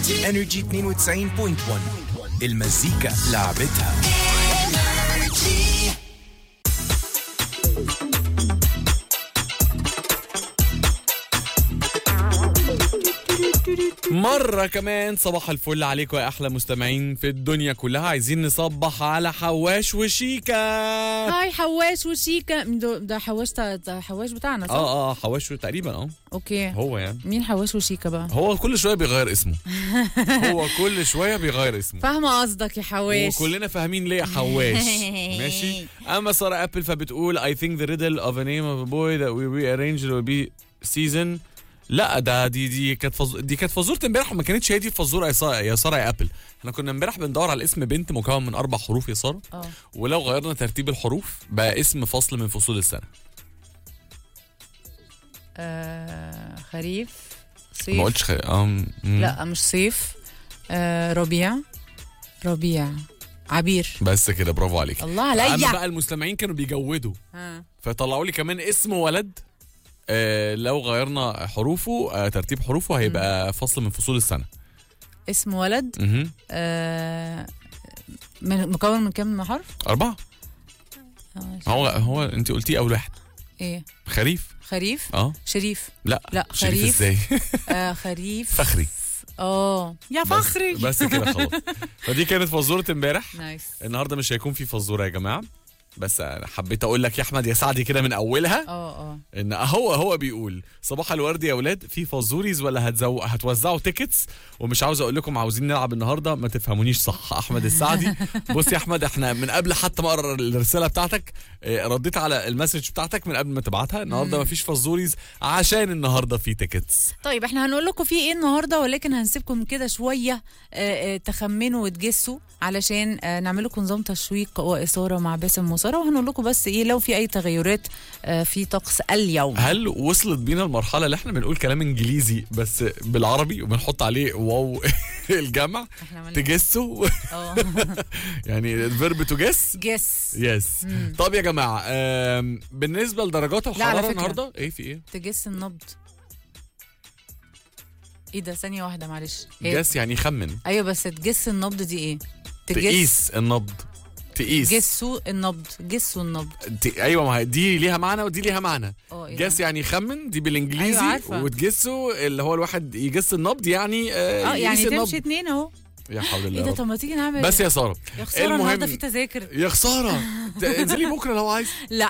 انرجي 92.1 المزيكا لعبتها مرة كمان صباح الفل عليكم يا أحلى مستمعين في الدنيا كلها عايزين نصبح على حواش وشيكا هاي حواش وشيكا ده, ده حواش تا- ده حواش بتاعنا صح؟ اه اه حواش تقريبا اه اوكي هو يعني مين حواش وشيكا بقى؟ هو كل شوية بيغير اسمه هو كل شوية بيغير اسمه فاهمة قصدك يا حواش وكلنا فاهمين ليه حواش ماشي اما ساره ابل فبتقول I think the riddle of a name of a boy that we rearranged will be season لا ده دي دي كانت فز... دي كانت فزوره امبارح وما كانتش هي دي الفزوره يا ساره يا ساره يا ابل احنا كنا امبارح بندور على اسم بنت مكون من اربع حروف يا ساره اه ولو غيرنا ترتيب الحروف بقى اسم فصل من فصول السنه آه، خريف صيف ما قلتش خ... أم... مم. لا مش صيف آه ربيع ربيع عبير بس كده برافو عليك الله اما عليا بقى المستمعين كانوا بيجودوا آه. فطلعوا لي كمان اسم ولد آه لو غيرنا حروفه آه ترتيب حروفه هيبقى فصل من فصول السنه اسم ولد مهم. آه من مكون من كام حرف؟ أربعة آه هو هو أنت قلتيه أول واحد ايه خريف خريف أه شريف لا لا شريف خريف إزاي آه خريف فخري اه يا بس- فخري بس كده خلاص فدي كانت فزورة امبارح نايس النهارده مش هيكون في فزورة يا جماعة بس أنا حبيت أقول لك يا أحمد يا سعدي كده من أولها اه اه ان هو هو بيقول صباح الورد يا اولاد في فازوريز ولا هتزو... هتوزعوا تيكتس ومش عاوز اقول لكم عاوزين نلعب النهارده ما تفهمونيش صح احمد السعدي بص يا احمد احنا من قبل حتى ما اقرا الرساله بتاعتك اه، رديت على المسج بتاعتك من قبل ما تبعتها النهارده ما فيش فازوريز عشان النهارده في تيكتس طيب احنا هنقول لكم في ايه النهارده ولكن هنسيبكم كده شويه آه، آه، تخمنوا وتجسوا علشان آه، نعمل لكم نظام تشويق واثاره مع باسم وساره وهنقول لكم بس ايه لو في اي تغيرات آه، في طقس اليوم هل وصلت بينا المرحله اللي احنا بنقول كلام انجليزي بس بالعربي وبنحط عليه واو الجمع احنا عملنا تجسوا اه يعني الفيرب تو جس جس يس طب يا جماعه آم، بالنسبه لدرجات على الحراره فكرة. النهارده ايه في ايه تجس النبض ايه ده ثانيه واحده معلش هي- جس يعني خمن ايوه بس تجس النبض دي ايه تجس تقيس النبض تقيس جسوا النبض جسوا النبض ت... ايوه ما هي دي ليها معنى ودي ليها معنى اه ايه جس ده؟ يعني يخمن دي بالانجليزي أيوة عارفة. وتجسه اللي هو الواحد يجس النبض يعني آه اه يعني يقيس تمشي النبض اتنين اهو يا حول ايه الله ده يا طب رب. ما تيجي نعمل بس يا ساره يا خساره النهارده في المهم تذاكر يا خساره ت- انزلي بكره لو عايز لا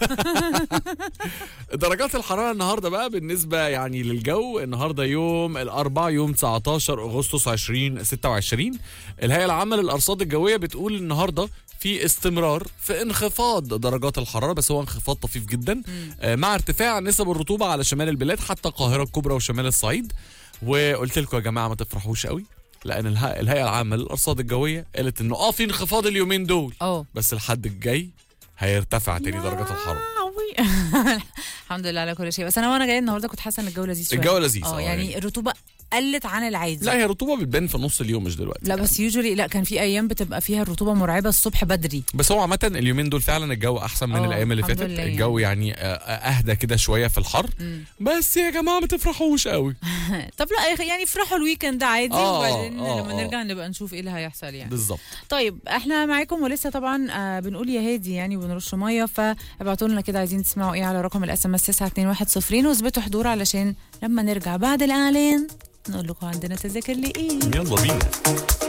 درجات الحراره النهارده بقى بالنسبه يعني للجو النهارده يوم الاربعاء يوم 19 اغسطس 2026 الهيئه العامه للارصاد الجويه بتقول النهارده في استمرار في انخفاض درجات الحراره بس هو انخفاض طفيف جدا آه، مع ارتفاع نسب الرطوبه على شمال البلاد حتى القاهره الكبرى وشمال الصعيد وقلت لكم يا جماعه ما تفرحوش قوي لان الها- الهيئه العامه للارصاد الجويه قالت انه اه في انخفاض اليومين دول اه بس الحد الجاي هيرتفع تاني درجات الحراره قوي الحمد لله على كل شيء بس انا وانا جاي النهارده كنت حاسه ان الجو لذيذ شويه الجو لذيذ، اه آه، يعني يعني. الرطوبه قلت عن العادي لا هي رطوبه بتبان في نص اليوم مش دلوقتي لا بس يوجولي لا كان في ايام بتبقى فيها الرطوبه مرعبه الصبح بدري بس هو عامة اليومين دول فعلا الجو أحسن من اه، الأيام اللي الحمد فاتت لله الجو يعني آه، أهدى كده شوية في الحر بس يا جماعة ما تفرحوش قوي طب لا يعني افرحوا الويكند ده عادي اه، وبعدين اه، لما اه. نرجع نبقى نشوف ايه اللي هيحصل يعني بالظبط طيب احنا معاكم ولسه طبعا آه بنقول يا هادي يعني وبنرش ميه فابعتوا لنا كده عايزين تسمعوا ايه على رقم الاس ام اس 921 واثبتوا حضور علشان لما نرجع بعد الاعلان نقول لكم عندنا تذاكر لايه يلا بينا